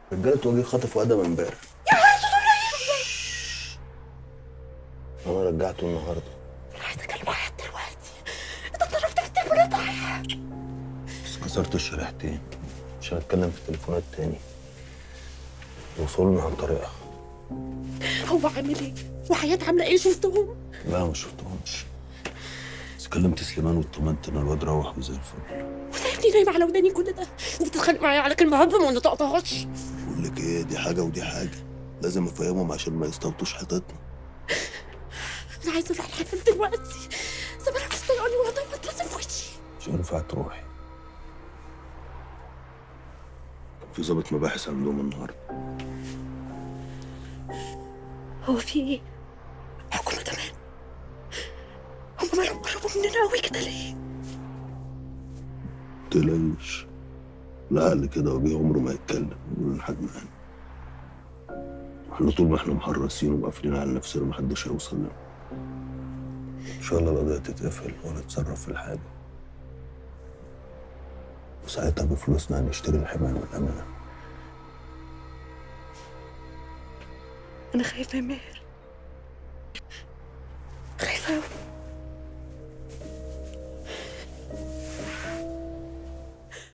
رجاله وجيه خطفوا ادم امبارح انا رجعته النهارده عايزه اكلم حد دلوقتي انت ضربت في التليفون طايح بس كسرت الشريحتين مش هنتكلم في التليفونات تاني وصولنا عن طريقها هو عامل ايه وحياة عامله ايه شفتهم لا ما شفتهمش بس كلمت سليمان واطمنت ان الواد روح وزي الفل وسايبني نايمه على وداني كل ده انت تتخانق معايا على كلمه هبه ما نطقتهاش بقول لك ايه دي حاجه ودي حاجه لازم افهمهم عشان ما يستوطوش حيطتنا انا عايزه اروح الحفل دلوقتي زمانك مستنقاني وهضرب اتصل في وشي مش هينفع تروحي كان في ضابط مباحث عندهم النهارده هو في ايه حكومه كمان هم مالهم قربوا مننا قوي كده ليه تلاقيش العقل كده وجيه عمره ما يتكلم يقول لحد معانا احنا طول ما احنا محرسين ومقفلين على نفسنا محدش هيوصل لنا ان شاء الله القضيه تتقفل ونتصرف في الحاجه وساعتها بفلوسنا هنشتري الحمايه والامانه انا خايفه يا ماهر خايفه قوي